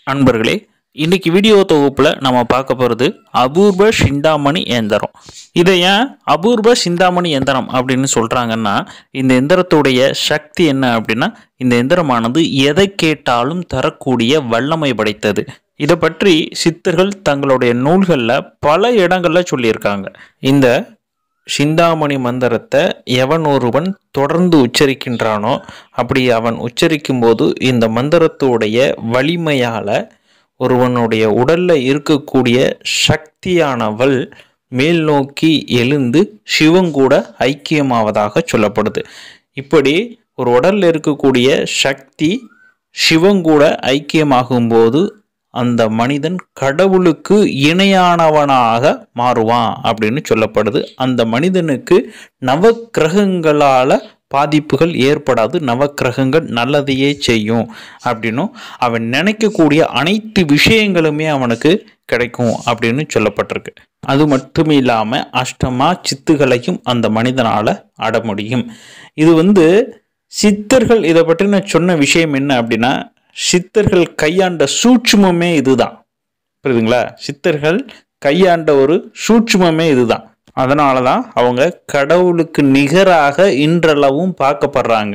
நண்பர்களே இன்னைக்கு வீடியோ தொகுப்பில் நம்ம பார்க்க போகிறது அபூர்வ சிந்தாமணி எந்திரம் இதை ஏன் அபூர்வ சிந்தாமணி எந்திரம் அப்படின்னு சொல்கிறாங்கன்னா இந்த எந்திரத்துடைய சக்தி என்ன அப்படின்னா இந்த எந்திரமானது எதை கேட்டாலும் தரக்கூடிய வல்லமை படைத்தது இதை பற்றி சித்தர்கள் தங்களுடைய நூல்களில் பல இடங்களில் சொல்லியிருக்காங்க இந்த சிந்தாமணி மந்திரத்தை எவன் ஒருவன் தொடர்ந்து உச்சரிக்கின்றானோ அப்படி அவன் உச்சரிக்கும் போது இந்த மந்திரத்துடைய வலிமையால் ஒருவனுடைய உடல்ல இருக்கக்கூடிய சக்தியானவள் மேல் நோக்கி எழுந்து சிவங்கூட ஐக்கியமாவதாக சொல்லப்படுது இப்படி ஒரு உடல்ல இருக்கக்கூடிய சக்தி சிவங்கூட ஐக்கியமாகும்போது அந்த மனிதன் கடவுளுக்கு இணையானவனாக மாறுவான் அப்படின்னு சொல்லப்படுது அந்த மனிதனுக்கு நவக்கிரகங்களால் பாதிப்புகள் ஏற்படாது நவக்கிரகங்கள் நல்லதையே செய்யும் அப்படின்னும் அவன் நினைக்கக்கூடிய அனைத்து விஷயங்களுமே அவனுக்கு கிடைக்கும் அப்படின்னு சொல்லப்பட்டிருக்கு அது மட்டும் இல்லாமல் அஷ்டமா சித்துகளையும் அந்த மனிதனால் அட முடியும் இது வந்து சித்தர்கள் இதை பற்றி நான் சொன்ன விஷயம் என்ன அப்படின்னா சித்தர்கள் கையாண்ட சூட்சுமமே இதுதான் புரியுதுங்களா சித்தர்கள் கையாண்ட ஒரு சூட்சுமமே இதுதான் அதனால தான் அவங்க கடவுளுக்கு நிகராக இன்றளவும் பார்க்கப்படுறாங்க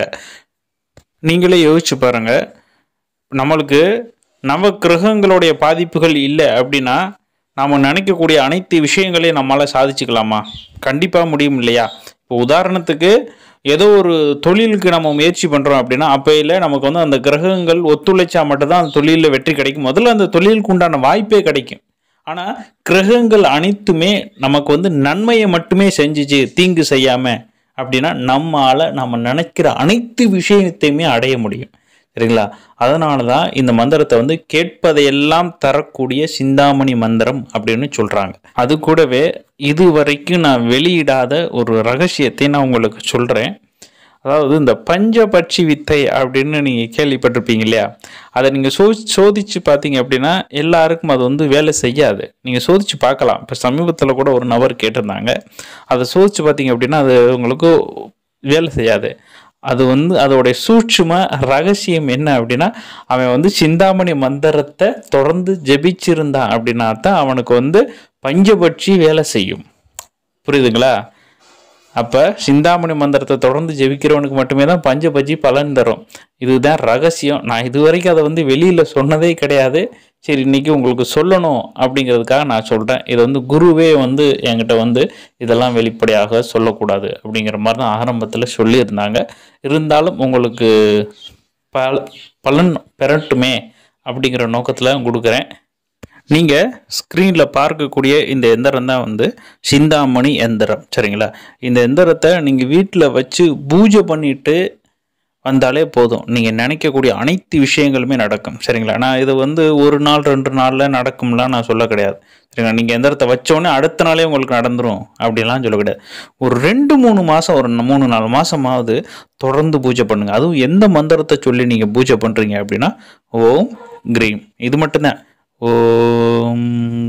நீங்களே யோசிச்சு பாருங்க நம்மளுக்கு நவ கிரகங்களுடைய பாதிப்புகள் இல்லை அப்படின்னா நாம் நினைக்கக்கூடிய அனைத்து விஷயங்களையும் நம்மளால் சாதிச்சுக்கலாமா கண்டிப்பாக முடியும் இல்லையா இப்போ உதாரணத்துக்கு ஏதோ ஒரு தொழிலுக்கு நம்ம முயற்சி பண்ணுறோம் அப்படின்னா அப்பையில் நமக்கு வந்து அந்த கிரகங்கள் ஒத்துழைச்சா மட்டும்தான் அந்த தொழிலில் வெற்றி கிடைக்கும் முதல்ல அந்த தொழிலுக்கு உண்டான வாய்ப்பே கிடைக்கும் ஆனால் கிரகங்கள் அனைத்துமே நமக்கு வந்து நன்மையை மட்டுமே செஞ்சுச்சு தீங்கு செய்யாமல் அப்படின்னா நம்மால் நம்ம நினைக்கிற அனைத்து விஷயத்தையுமே அடைய முடியும் சரிங்களா அதனால தான் இந்த மந்திரத்தை வந்து கேட்பதையெல்லாம் தரக்கூடிய சிந்தாமணி மந்திரம் அப்படின்னு சொல்கிறாங்க அது கூடவே இது வரைக்கும் நான் வெளியிடாத ஒரு ரகசியத்தை நான் உங்களுக்கு சொல்கிறேன் அதாவது இந்த பஞ்சபட்சி வித்தை அப்படின்னு நீங்கள் கேள்விப்பட்டிருப்பீங்க இல்லையா அதை நீங்கள் சோ சோதிச்சு பார்த்தீங்க அப்படின்னா எல்லாருக்கும் அது வந்து வேலை செய்யாது நீங்கள் சோதிச்சு பார்க்கலாம் இப்போ சமீபத்தில் கூட ஒரு நபர் கேட்டிருந்தாங்க அதை சோதிச்சு பார்த்தீங்க அப்படின்னா அது உங்களுக்கு வேலை செய்யாது அது வந்து அதோடைய சூட்சும ரகசியம் என்ன அப்படின்னா அவன் வந்து சிந்தாமணி மந்திரத்தை தொடர்ந்து ஜெபிச்சிருந்தான் அப்படின்னா தான் அவனுக்கு வந்து பஞ்சபட்சி வேலை செய்யும் புரியுதுங்களா அப்போ சிந்தாமணி மந்திரத்தை தொடர்ந்து ஜெபிக்கிறவனுக்கு மட்டுமே தான் பஞ்சபட்சி பலன் தரும் இதுதான் ரகசியம் நான் இது வரைக்கும் அதை வந்து வெளியில் சொன்னதே கிடையாது சரி இன்னைக்கு உங்களுக்கு சொல்லணும் அப்படிங்கிறதுக்காக நான் சொல்கிறேன் இதை வந்து குருவே வந்து என்கிட்ட வந்து இதெல்லாம் வெளிப்படையாக சொல்லக்கூடாது அப்படிங்கிற மாதிரி தான் ஆரம்பத்தில் சொல்லியிருந்தாங்க இருந்தாலும் உங்களுக்கு பல பலன் பெறட்டுமே அப்படிங்கிற நோக்கத்தில் கொடுக்குறேன் நீங்கள் ஸ்க்ரீனில் பார்க்கக்கூடிய இந்த எந்திரம் தான் வந்து சிந்தாமணி எந்திரம் சரிங்களா இந்த எந்திரத்தை நீங்கள் வீட்டில் வச்சு பூஜை பண்ணிட்டு வந்தாலே போதும் நீங்கள் நினைக்கக்கூடிய அனைத்து விஷயங்களுமே நடக்கும் சரிங்களா நான் இது வந்து ஒரு நாள் ரெண்டு நாளில் நடக்கும்லாம் நான் சொல்ல கிடையாது சரிங்களா நீங்கள் எந்திரத்தை வச்சோடனே அடுத்த நாளே உங்களுக்கு நடந்துரும் அப்படிலாம் சொல்ல கிடையாது ஒரு ரெண்டு மூணு மாதம் ஒரு மூணு நாலு மாதமாவது தொடர்ந்து பூஜை பண்ணுங்கள் அதுவும் எந்த மந்திரத்தை சொல்லி நீங்கள் பூஜை பண்ணுறீங்க அப்படின்னா ஓம் கிரீம் இது மட்டும்தான் ஓம்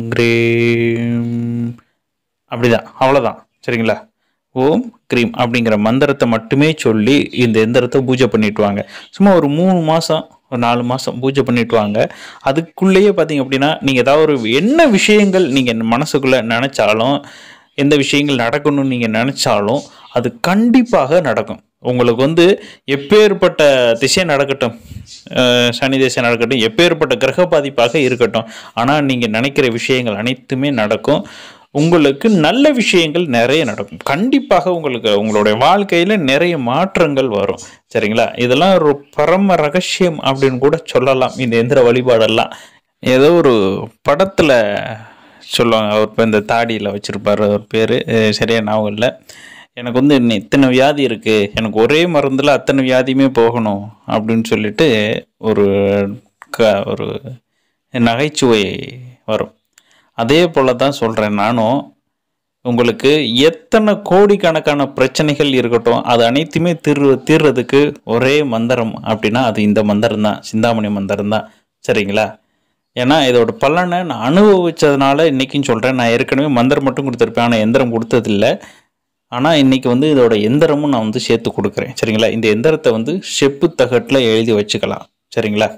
கிரீம் அப்படிதான் அவ்வளோதான் சரிங்களா ஓம் கிரீம் அப்படிங்கிற மந்திரத்தை மட்டுமே சொல்லி இந்த எந்திரத்தை பூஜை பண்ணிட்டு வாங்க சும்மா ஒரு மூணு மாதம் ஒரு நாலு மாதம் பூஜை பண்ணிட்டு வாங்க அதுக்குள்ளேயே பார்த்தீங்க அப்படின்னா நீங்கள் ஏதாவது ஒரு என்ன விஷயங்கள் நீங்கள் மனசுக்குள்ளே நினச்சாலும் எந்த விஷயங்கள் நடக்கணும்னு நீங்கள் நினச்சாலும் அது கண்டிப்பாக நடக்கும் உங்களுக்கு வந்து எப்பேற்பட்ட திசை நடக்கட்டும் அஹ் சனி திசை நடக்கட்டும் எப்பேற்பட்ட கிரக பாதிப்பாக இருக்கட்டும் ஆனால் நீங்கள் நினைக்கிற விஷயங்கள் அனைத்துமே நடக்கும் உங்களுக்கு நல்ல விஷயங்கள் நிறைய நடக்கும் கண்டிப்பாக உங்களுக்கு உங்களுடைய வாழ்க்கையில் நிறைய மாற்றங்கள் வரும் சரிங்களா இதெல்லாம் ஒரு பரம ரகசியம் அப்படின்னு கூட சொல்லலாம் இந்த எந்திர வழிபாடெல்லாம் ஏதோ ஒரு படத்தில் சொல்லுவாங்க அவர் இப்போ இந்த தாடியில் வச்சுருப்பார் அவர் பேர் சரியா ஞாபகம் இல்லை எனக்கு வந்து இன்னும் இத்தனை வியாதி இருக்குது எனக்கு ஒரே மருந்தில் அத்தனை வியாதியுமே போகணும் அப்படின்னு சொல்லிட்டு ஒரு க ஒரு நகைச்சுவை வரும் அதே போல் தான் சொல்கிறேன் நானும் உங்களுக்கு எத்தனை கோடிக்கணக்கான பிரச்சனைகள் இருக்கட்டும் அது அனைத்துமே தீர்வு தீர்றதுக்கு ஒரே மந்திரம் அப்படின்னா அது இந்த மந்திரம் தான் சிந்தாமணி மந்திரம் தான் சரிங்களா ஏன்னா இதோட பலனை நான் அனுபவிச்சதுனால இன்றைக்கும் சொல்கிறேன் நான் ஏற்கனவே மந்திரம் மட்டும் கொடுத்துருப்பேன் ஆனால் எந்திரம் கொடுத்ததில்லை ஆனால் இன்றைக்கி வந்து இதோட எந்திரமும் நான் வந்து சேர்த்து கொடுக்குறேன் சரிங்களா இந்த எந்திரத்தை வந்து செப்பு தகட்டில் எழுதி வச்சுக்கலாம் சரிங்களா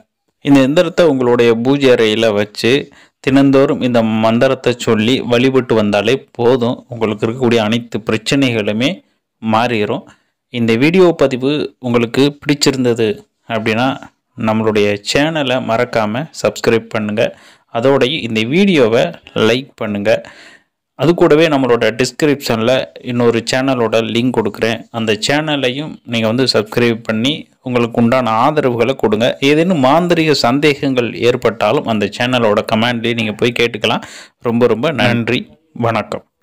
இந்த எந்திரத்தை உங்களுடைய பூஜை அறையில் வச்சு தினந்தோறும் இந்த மந்திரத்தை சொல்லி வழிபட்டு வந்தாலே போதும் உங்களுக்கு இருக்கக்கூடிய அனைத்து பிரச்சனைகளுமே மாறிடும் இந்த வீடியோ பதிவு உங்களுக்கு பிடிச்சிருந்தது அப்படின்னா நம்மளுடைய சேனலை மறக்காமல் சப்ஸ்கிரைப் பண்ணுங்கள் அதோடய இந்த வீடியோவை லைக் பண்ணுங்கள் அது கூடவே நம்மளோட டிஸ்கிரிப்ஷனில் இன்னொரு சேனலோட லிங்க் கொடுக்குறேன் அந்த சேனலையும் நீங்கள் வந்து சப்ஸ்கிரைப் பண்ணி உங்களுக்கு உண்டான ஆதரவுகளை கொடுங்க ஏதேனும் மாந்திரிக சந்தேகங்கள் ஏற்பட்டாலும் அந்த சேனலோட கமெண்ட்லேயே நீங்கள் போய் கேட்டுக்கலாம் ரொம்ப ரொம்ப நன்றி வணக்கம்